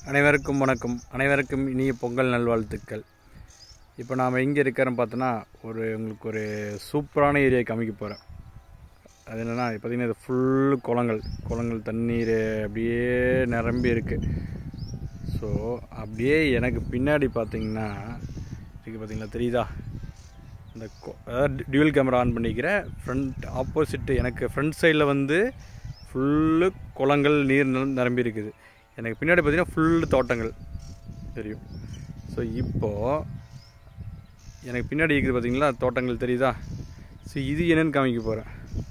அனைவருக்கும் வணக்கம் அனைவருக்கும் இனிய பொங்கல் நல்வாழ்த்துக்கள் இப்போ நாம் எங்கே இருக்கிறோம் பார்த்தோன்னா ஒரு உங்களுக்கு ஒரு சூப்பரான ஏரியா காமிக்க போகிறேன் அது என்னென்னா இப்போ பார்த்தீங்கன்னா இது ஃபுல் குளங்கள் குளங்கள் தண்ணீர் அப்படியே நிரம்பி இருக்குது ஸோ அப்படியே எனக்கு பின்னாடி பார்த்தீங்கன்னா இதுக்கு பார்த்தீங்களா தெரியுதா இந்த கொ- அதாவது டியூவல் கேமரா ஆன் பண்ணிக்கிறேன் ஃப்ரண்ட் ஆப்போசிட் எனக்கு ஃப்ரண்ட் சைடில் வந்து ஃபுல்லு குளங்கள் நீர் நிர- நிரம்பி இருக்குது எனக்கு பின்னாடி பார்த்தீங்கன்னா ஃபுல்லு தோட்டங்கள் தெரியும் ஸோ இப்போது எனக்கு பின்னாடி இருக்குது பார்த்தீங்களா தோட்டங்கள் தெரியுதா ஸோ இது என்னன்னு காமிக்க போகிறேன்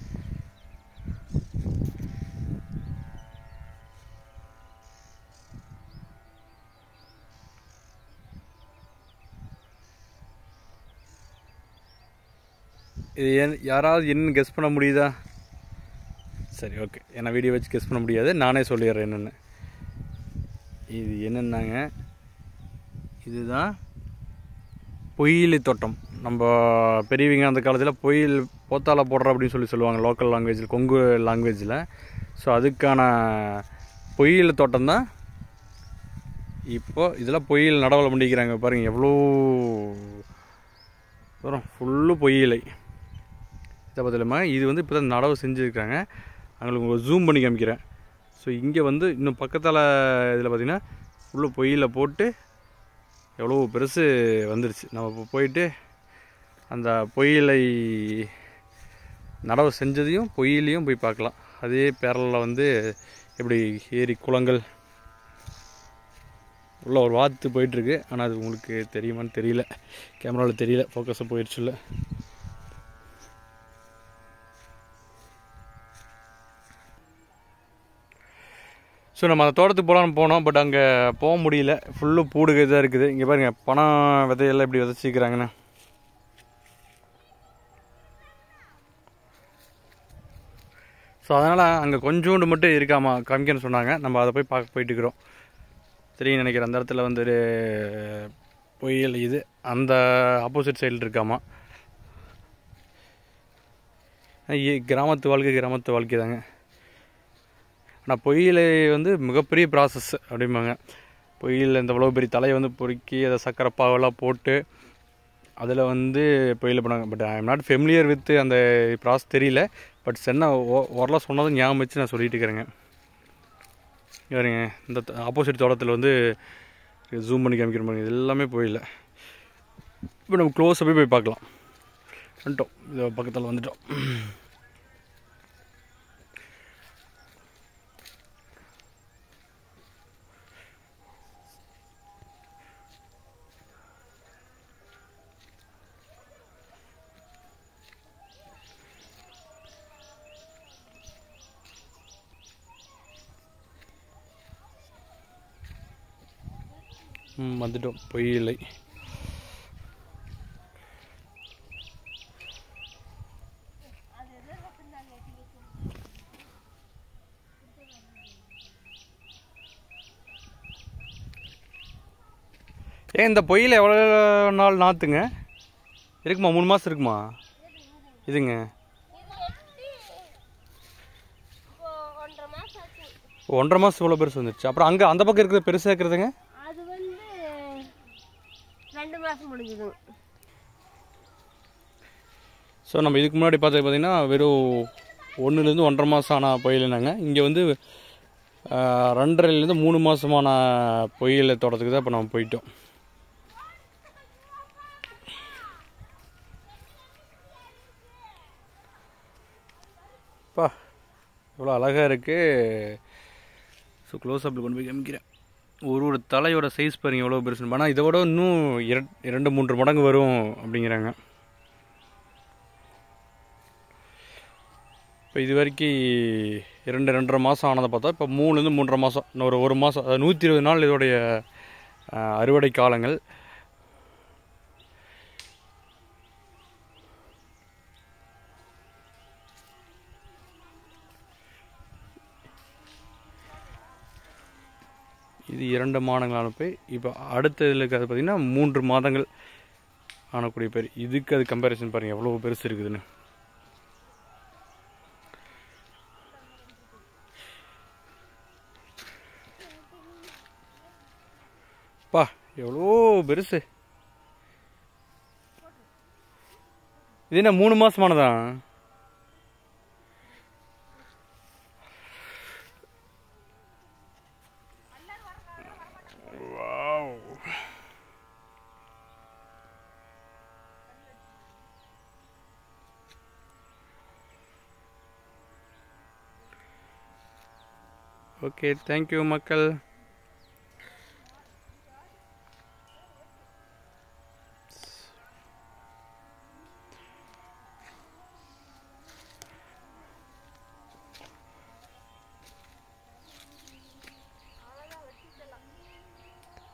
இது ஏன் யாராவது என்னன்னு கெஸ் பண்ண முடியுதா சரி ஓகே ஏன்னா வீடியோ வச்சு கெஸ் பண்ண முடியாது நானே சொல்லிடுறேன் என்னென்னு இது என்னென்னாங்க இதுதான் பொய்யிலை தோட்டம் நம்ம பெரியவங்க அந்த காலத்தில் பொயில் போத்தால போடுற அப்படின்னு சொல்லி சொல்லுவாங்க லோக்கல் லாங்குவேஜில் கொங்கு லாங்குவேஜில் ஸோ அதுக்கான பொய்யிலை தோட்டம் தான் இப்போ இதெல்லாம் பொய்யில் நடவலை பண்ணிக்கிறாங்க பாருங்கள் எவ்வளோ வரும் ஃபுல்லு பொய்யிலை இதை பார்த்துலமா இது வந்து இப்போ தான் நடவு செஞ்சுருக்காங்க அவங்களுக்கு உங்களுக்கு ஜூம் பண்ணி காமிக்கிறேன் ஸோ இங்கே வந்து இன்னும் பக்கத்தில் இதில் பார்த்தீங்கன்னா ஃபுல்லு பொய்யில் போட்டு எவ்வளோ பெருசு வந்துருச்சு நம்ம இப்போ போயிட்டு அந்த பொய்யிலை நடவு செஞ்சதையும் பொய்யிலையும் போய் பார்க்கலாம் அதே பேரலில் வந்து எப்படி ஏரி குளங்கள் உள்ள ஒரு வாத்து போயிட்டுருக்கு ஆனால் அது உங்களுக்கு தெரியுமான்னு தெரியல கேமராவில் தெரியல ஃபோக்கஸை போயிடுச்சு இல்லை ஸோ நம்ம அந்த தோட்டத்துக்கு போகலான்னு போனோம் பட் அங்கே போக முடியல ஃபுல்லு பூடுகை தான் இருக்குது இங்கே பாருங்கள் பணம் விதையெல்லாம் இப்படி விதைச்சிக்கிறாங்கண்ணே ஸோ அதனால் அங்கே கொஞ்சோண்டு மட்டும் இருக்காமா காமிக்கன்னு சொன்னாங்க நம்ம அதை போய் பார்க்க போயிட்டு இருக்கிறோம் தெரியும் நினைக்கிறேன் அந்த இடத்துல வந்து ஒரு பொய்யல் இது அந்த ஆப்போசிட் சைடில் இருக்காமா ஐயே, கிராமத்து வாழ்க்கை கிராமத்து வாழ்க்கை தாங்க ஆனால் பொய்யிலை வந்து மிகப்பெரிய ப்ராசஸ் அப்படிம்பாங்க பொய்யில் இந்த இவ்வளோ பெரிய தலையை வந்து பொறுக்கி அதை சக்கரை பாவெல்லாம் போட்டு அதில் வந்து பொய்யில் பண்ணாங்க but I am not familiar with அந்த ப்ராசஸ் தெரியல பட் சென்னை ஓரளவு சொன்னதும் ஞாபகம் வச்சு நான் சொல்லிட்டு இருக்கிறேங்க இங்க பாருங்க இந்த ஆப்போசிட் தோட்டத்தில் வந்து ஜூம் பண்ணி காமிக்கிற மாதிரி இது எல்லாமே போயில இப்போ நம்ம க்ளோஸை போய் போய் பார்க்கலாம் வந்துட்டோம் இது பக்கத்தில் வந்துட்டோம் ம், வந்துட்டோம் பொய்யில்லை ஏன் இந்த பொய்யில் எவ்வளோ நாள் நாற்றுங்க இருக்குமா மூணு மாதம் இருக்குமா இதுங்க இப்போ ஒன்றரை மாசம் ஆச்சு ஓ, ஒன்றரை மாதம் இவ்வளோ பெருசு வந்துருச்சு அப்புறம் அங்கே அந்த பக்கம் இருக்கிறது பெருசாக இருக்கிறதுங்க அது வந்து ரெண்டு மாசம் முடிஞ்சதுங்க ஸோ நம்ம இதுக்கு முன்னாடி பார்த்தது பார்த்தீங்கன்னா வெறும் ஒன்றுலேருந்து ஒன்றரை மாதம் ஆன பொயிலுனாங்க இங்கே வந்து ஆஹ், ரெண்டரைலேருந்து மூணு மாதமான பொயில் தோட்டத்துக்கு தான் இப்போ நம்ம போயிட்டோம் பா இவ்வளோ அழகாக இருக்குது ஸோ க்ளோஸ் அப்பில் கொண்டு போய் காமிக்கிறேன் ஒரு ஒரு தலையோட சைஸ் பாருங்க எவ்வளோ பெருசு ஆனால் இதை விட இன்னும் இர- இரண்டு மூன்று மடங்கு வரும் அப்படிங்கிறாங்க இப்போ இது வரைக்கும் இரண்டு ரெண்டரை மாதம் ஆனதை பார்த்தா இப்போ மூணுலேருந்து மூன்றரை மாதம் இன்னும் ஒரு ஒரு மாதம் அதாவது நூற்றி இருபது நாள் இதோடைய ஆஹ், அறுவடை காலங்கள் இது இரண்டு மாதங்கள் அனுப்பி இப்போ அடுத்த இதில் இருக்கிறது பார்த்திங்கன்னா மூன்று மாதங்கள் ஆனக்கூடிய பேர் இதுக்கு அது கம்பேரிசன் பாருங்கள் எவ்வளோ பெருசு இருக்குதுன்னு பா எவ்வளோ பெருசு இது என்ன மூணு மாசமானதா வாவ் ஓகே தேங்க்யூ மக்கள்